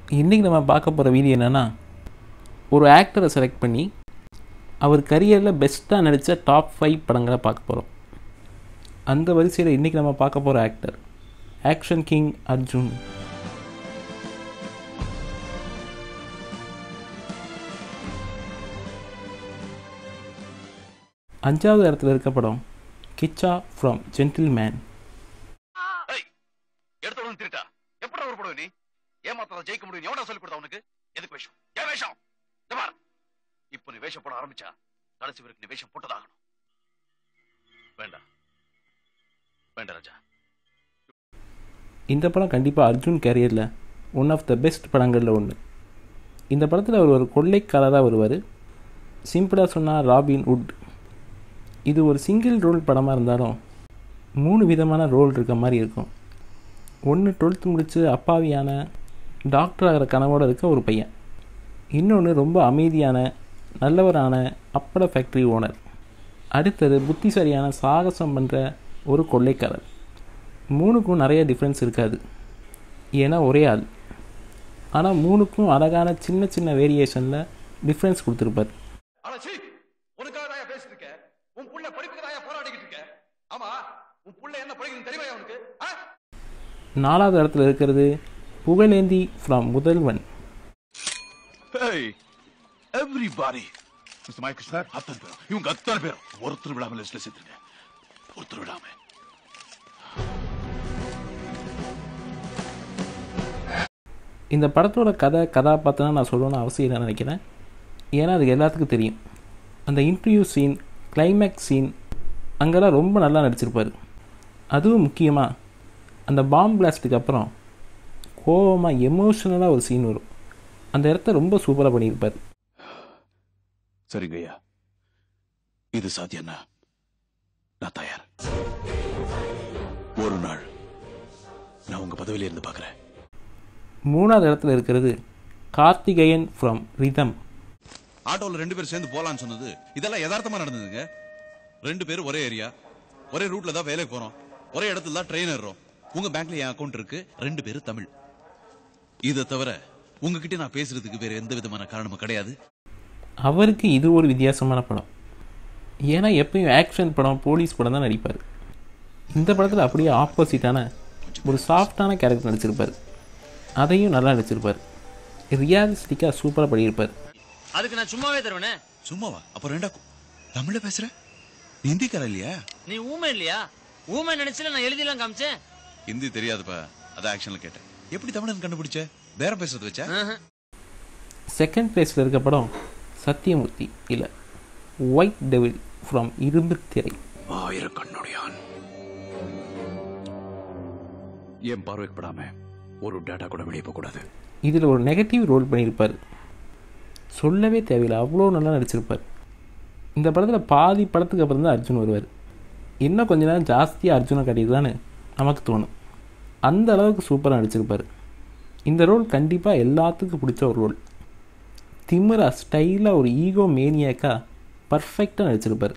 இன்றைக்கி நம்ம பார்க்க போகிற வீடியோ என்னென்னா ஒரு ஆக்டரை செலக்ட் பண்ணி அவர் கரியரில் பெஸ்ட்டாக நடித்த டாப் ஃபைவ் படங்களை பார்க்க போகிறோம் அந்த வரிசையில் இன்றைக்கி நம்ம பார்க்க போகிற ஆக்டர் ஆக்ஷன் கிங் அர்ஜுன் அஞ்சாவது இடத்துல இருக்க படம் கிச்சா ஃப்ரம் ஜென்டில் மேன் ஏய், எடுத்த உடனே திருட்டா எப்படா உருப்படுவ நீ ஏமாத்தாத ஜெயிக்க முடியும் எவனா சொல்லி கொடுத்தா உனக்கு எதுக்கு வேஷம் ஏன் வேஷம் இந்த பார் இப்போ நீ வேஷம் போட ஆரம்பிச்சா கடைசி வரைக்கும் நீ வேஷம் போட்டதாகணும் வேண்டாம் வேண்டாம் ராஜா இந்த படம் கண்டிப்பாக அர்ஜுன் கேரியரில் ஒன் ஆஃப் த பெஸ்ட் படங்களில் ஒன்று இந்த படத்தில் அவர் ஒரு கொள்ளைக்காரராக வருவார் சிம்பிளாக சொன்னால் ராபின் உட் இது ஒரு சிங்கிள் ரோல் படமாக இருந்தாலும் மூணு விதமான ரோல் இருக்க மாதிரி இருக்கும் ஒன்று டுவெல்த்து முடித்து அப்பாவியான டாக்டர் ஆகிற கனவோடு இருக்க ஒரு பையன் இன்னொன்று ரொம்ப அமைதியான நல்லவரான அப்பட ஃபேக்ட்ரி ஓனர் அடுத்தது புத்திசாலியான சாகசம் பண்ணுற ஒரு கொள்ளைக்காரர் மூணுக்கும் நிறைய டிஃப்ரென்ஸ் இருக்காது ஏன்னா ஒரே ஆள் ஆனால் மூணுக்கும் அழகான சின்ன சின்ன வேரியேஷனில் டிஃப்ரென்ஸ் கொடுத்துருப்பார் ஆனா சீ உனக்காக தான் பேசிட்டு இருக்க உன் புள்ள படிப்புக்கு தான் போராடிக்கிட்டு இருக்க ஆமா உன் புள்ள என்ன படிக்கணும் தெரியுமா உனக்கு ஆ? நாலாவது இடத்துல இருக்கிறது Pugazhendhi from Mudhalvan Hey, everybody. Mister Michael sir அத்தனை பேரும் இவங்க அத்தனை பேரும் ஒருத்தர் விடாம லிஸ்ட்ல சேர்த்துருங்க ஒருத்தர் விடாம இந்த படத்தோட கதை கதாபாத்திரம் நான் சொல்லணும்னு அவசியம் இல்லை நினைக்கிறேன் ஏன்னா அது எல்லாத்துக்கும் தெரியும் அந்த இன்டர்வியூ சீன் கிளைமேக்ஸ் சீன் அங்கெல்லாம் ரொம்ப நல்லா நடிச்சிருப்பார் அதுவும் முக்கியமாக அந்த பாம் பிளாஸ்ட்டுக்கு அப்புறம் கோவமாக எமோஷ்னலாக ஒரு சீன் வரும் அந்த இடத்த ரொம்ப சூப்பராக பண்ணியிருப்பார் சரிங்க ஐயா இது சாத்தியம்னா நான் தயார் ஒரு நாள் நான் உங்க பதவியில இருந்து பாக்குறேன் மூணாவது இடத்துல இருக்கிறது கார்த்திகேயன் ஃப்ரம் ரிதம் ஆட்டோல ரெண்டு பேரும் சேர்ந்து போலான்னு சொன்னது இதெல்லாம் யதார்த்தமா நடந்ததுங்க ரெண்டு பேரும் ஒரே ஏரியா ஒரே ரூட்ல தான் வேலைக்கு போறோம் ஒரே இடத்துல தான் ட்ரெயின் ஏறுறோம் உங்க பேங்க்ல என் அக்கவுண்ட் இருக்கு ரெண்டு பேரும் தமிழ் இதை தவிர உங்ககிட்ட நான் பேசுறதுக்கு வேற எந்த விதமான காரணமும் கிடையாது அவருக்கு இது ஒரு வித்தியாசமான படம் ஏன்னா எப்பயும் ஆக்ஷன் படம் போலீஸ் படம் தான் நடிப்பார் இந்த படத்தில் அப்படியே ஆப்போசிட்டான ஒரு சாஃப்டான கேரக்டர் நடிச்சிருப்பார் அதையும் நல்லா நடிச்சிருப்பார் ரியாலிஸ்டிக்காக சூப்பராக பண்ணியிருப்பார் அதுக்கு நான் சும்மாவே தருவேனே சும்மாவா அப்ப ரெண்டா கு- தமிழ்ல பேசுற நீ ஹிந்திக்கார இல்லையா நீ ஊமை இல்லையா ஊமை நினைச்சுல நான் எழுதிலாம் காமிச்சேன் ஹிந்தி தெரியாதுப்பா அதான் ஆக்ஷன்ல கேட்டேன் எப்படி தமிழன் கண்டுபிடிச்ச பேரம் பேசுறது வச்சா ஆஹா. செகண்ட் பிளேஸில் இருக்க படம் சத்தியமூர்த்தி இல்லை ஒயிட் டெவில் ஃப்ரம் இரும்பு திரை ஆயிரம் கண்ணுடையான் என் பார்வைக்கு படாம ஒரு டேட்டா கூட வெளியே போக கூடாது இதில் ஒரு நெகட்டிவ் ரோல் பண்ணியிருப்பார் சொல்லவே தேவையில்லை அவ்வளோ நல்லா நடிச்சிருப்பார் இந்த படத்தில் பாதி படத்துக்கு அப்புறம் தான் அர்ஜுன் வருவார் இன்னும் கொஞ்ச நேரம் ஜாஸ்தியாக அர்ஜுனை காட்டியிருக்கலான்னு நமக்கு தோணும் அந்த அளவுக்கு சூப்பராக நடிச்சிருப்பார் இந்த ரோல் கண்டிப்பாக எல்லாத்துக்கும் பிடிச்ச ஒரு ரோல் திமிரா ஸ்டைலாக ஒரு ஈகோ மேனியாக்காக பர்ஃபெக்டாக நடிச்சிருப்பார்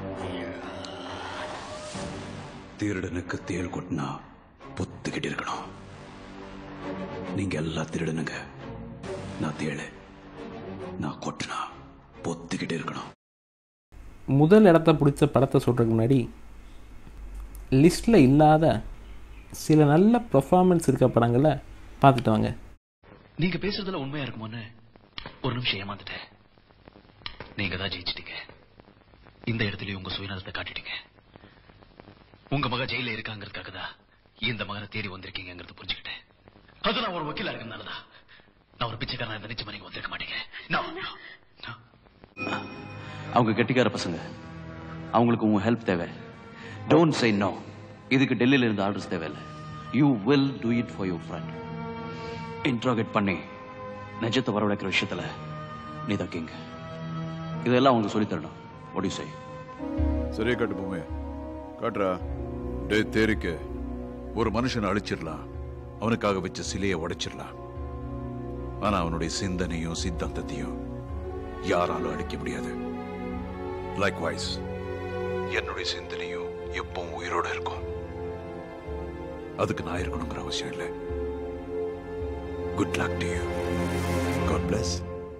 திருடனுக்கு தேள் கொட்டினா பொத்துக்கிட்டு இருக்கணும் நீங்க எல்லாம் திருடனுங்க நான் தேளு நான் கொட்டினா பொத்துக்கிட்டு இருக்கணும் முதல் இடத்த பிடிச்ச படத்தை சொல்கிறதுக்கு முன்னாடி லிஸ்ட்டில் இல்லாத சில நல்ல பெர்ஃபார்மன்ஸ் இருக்க படங்களை பார்த்துட்டு வாங்க நீங்க பேசுறதுல உண்மையா இருக்குமோன்னு ஒரு நிமிஷம் ஏமாந்துட்டேன் நீங்க தான் ஜெயிச்சிட்டீங்க இந்த இடத்துலயும் உங்க சுயநலத்தை காட்டிட்டீங்க உங்க மக ஜெயில இருக்காங்கிறதுக்காக தான் இந்த மகனை தேடி வந்திருக்கீங்கிறத புரிஞ்சுக்கிட்டேன் அது நான் ஒரு வக்கீலா இருக்கனாலதான் நான் ஒரு பிச்சைக்காரன் இருந்த நிச்சயமா நீங்க வந்திருக்க மாட்டீங்க No, no, no. அவங்க கெட்டிக்கார பசங்க அவங்களுக்கு உங்க ஹெல்ப் தேவை டோன்ட் சே நோ இதுக்கு டெல்லியில இருந்து ஆர்டர்ஸ் தேவையில்லை you will do it for your friend interrogate பண்ணி நிஜத்தை வரவழைக்கிற விஷயத்துல நீ தான் கிங் இதெல்லாம் அவங்களுக்கு சொல்லித் தரணும் what do you say சரியா காட்டு பொம்மை காட்டுறா டே தேரிக்க ஒரு மனுஷனை அழிச்சிடலாம் அவனுக்காக வச்ச சிலையை உடைச்சிடலாம் ஆனா அவனுடைய சிந்தனையும் சித்தாந்தத்தையும் யாராலும் அழிக்க முடியாது லைக் வைஸ் என்னுடைய சிந்தனையும் எப்பவும் உயிரோட இருக்கும் அதுக்கு நான் இருக்கணுங்கிற அவசியம் இல்லை good luck to you God bless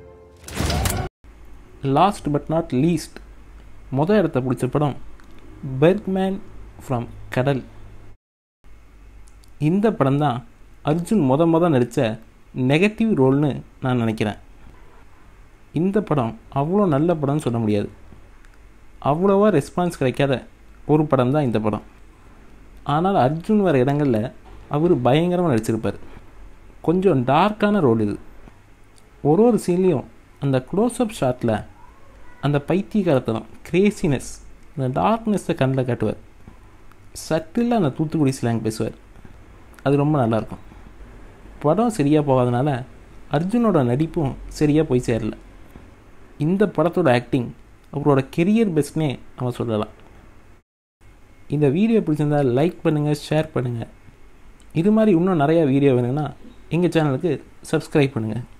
last but not least மொதல் இடத்த பிடிச்ச படம் பெர்க்மேன் ஃப்ரம் கடல் இந்த படம் தான் அர்ஜுன் மொத மொத நடித்த நெகட்டிவ் ரோல்னு நான் நினைக்கிறேன் இந்த படம் அவ்வளோ நல்ல படம்னு சொல்ல முடியாது அவ்வளோவா ரெஸ்பான்ஸ் கிடைக்காத ஒரு படம் தான் இந்த படம் ஆனால் அர்ஜுன் வர இடங்களில் அவர் பயங்கரமாக நடிச்சிருப்பார் கொஞ்சம் டார்க்கான ரோல் இது ஒரு ஒரு சீன்லேயும் அந்த க்ளோஸ்அப் ஷாட்டில் அந்த பைத்தியகாரத்தனம் கிரேசினஸ் அந்த டார்க்னஸை கண்ணில் காட்டுவார் சட்டில் அந்த தூத்துக்குடி ஸ்லாங் பேசுவார் அது ரொம்ப நல்லாயிருக்கும் படம் சரியாக போகாதனால அர்ஜுனோட நடிப்பும் சரியாக போய் சேரல இந்த படத்தோட ஆக்டிங் அவரோட கெரியர் பெஸ்ட்னே நம்ம சொல்லலாம் இந்த வீடியோ பிடிச்சிருந்தா லைக் பண்ணுங்கள் ஷேர் பண்ணுங்கள் இது மாதிரி இன்னும் நிறையா வீடியோ வேணும்னா எங்கள் சேனலுக்கு சப்ஸ்கிரைப் பண்ணுங்கள்